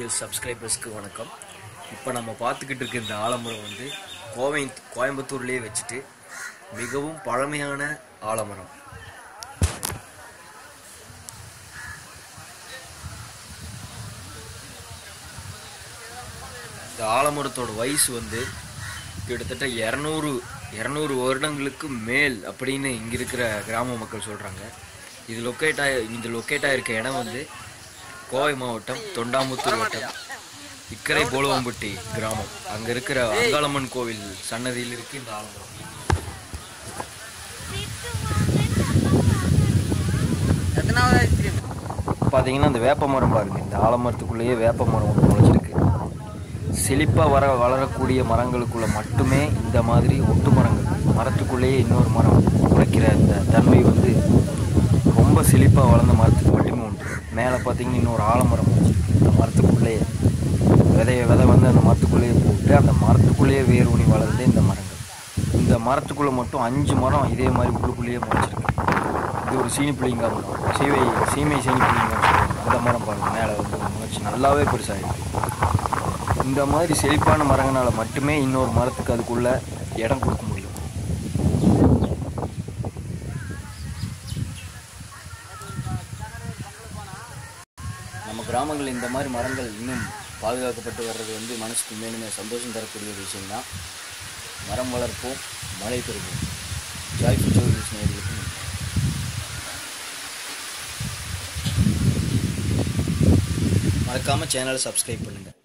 Views சப்ஸ்கிரைபர்ஸ்க்கு வணக்கம் இப்போ நம்ம பார்த்துக்கிட்டு இருக்க இந்த ஆலமரம் வந்து கோவை கோயம்புத்தூர்லேயே வச்சுட்டு மிகவும் பழமையான ஆலமரம் இந்த ஆலமரத்தோட வயசு வந்து கிட்டத்தட்ட இரநூறு இரநூறு வருடங்களுக்கு மேல் அப்படின்னு இங்கே இருக்கிற கிராம மக்கள் சொல்கிறாங்க இது லொக்கேட் ஆகி இந்த லொக்கேட் ஆகிருக்க இடம் வந்து கோவை மாவட்டம் தொண்டாமுத்தூர் வட்டம் இக்கரை போலவம்பட்டி கிராமம் அங்கே இருக்கிற அங்காளம்மன் கோவில் சன்னதியில் இருக்கு இந்த ஆலமரம் எத்தனாவது ஐஸ்கிரீம் பார்த்தீங்கன்னா இந்த வேப்ப மரம் பாருங்க இந்த ஆலமரத்துக்குள்ளேயே வேப்ப மரம் ஒன்று முளைச்சிருக்கு செழிப்பாக வர வளரக்கூடிய மரங்களுக்குள்ள மட்டுமே இந்த மாதிரி ஒட்டு மரங்கள் மரத்துக்குள்ளேயே இன்னொரு மரம் முளைக்கிற இந்த தன்மை வந்து ரொம்ப செழிப்பாக வளர்ந்த மரத்துக்கு மட்டுமே உண்டு மேலே பார்த்தீங்கன்னா இன்னொரு ஆலமரம் முளைச்சிருக்கு இந்த மரத்துக்குள்ளேயே விதைய விதை வந்து அந்த மரத்துக்குள்ளேயே போட்டு அந்த மரத்துக்குள்ளேயே வேர் ஊனி வளர்ந்து இந்த மரங்கள் இந்த மரத்துக்குள்ளே மட்டும் அஞ்சு மரம் இதே மாதிரி உள்ளுக்குள்ளேயே முளைச்சிருக்கு இது ஒரு சீனி புளிங்கா மரம் சீவை சீமை சீனி புளிங்கா அந்த மரம் பாருங்க மேலே வந்து முளைச்சி நல்லாவே பெருசாகிருக்கு இந்த மாதிரி செழிப்பான மரங்களால மட்டுமே இன்னொரு மரத்துக்கு அதுக்குள்ள இடம் கொடுக்க முடியும் நம்ம கிராமங்கள் இந்த மாதிரி மரங்கள் இன்னும் பாதுகாக்கப்பட்டு வர்றது வந்து மனசுக்கு மேலுமே சந்தோஷம் தரக்கூடிய ஒரு விஷயம்தான் மரம் வளர்ப்போம் மழை பெறுவோம் ஜாய் ஃபியூச்சர் நேர்களுக்கு நன்றி. மறக்காம சேனலை சப்ஸ்கிரைப் பண்ணுங்கள்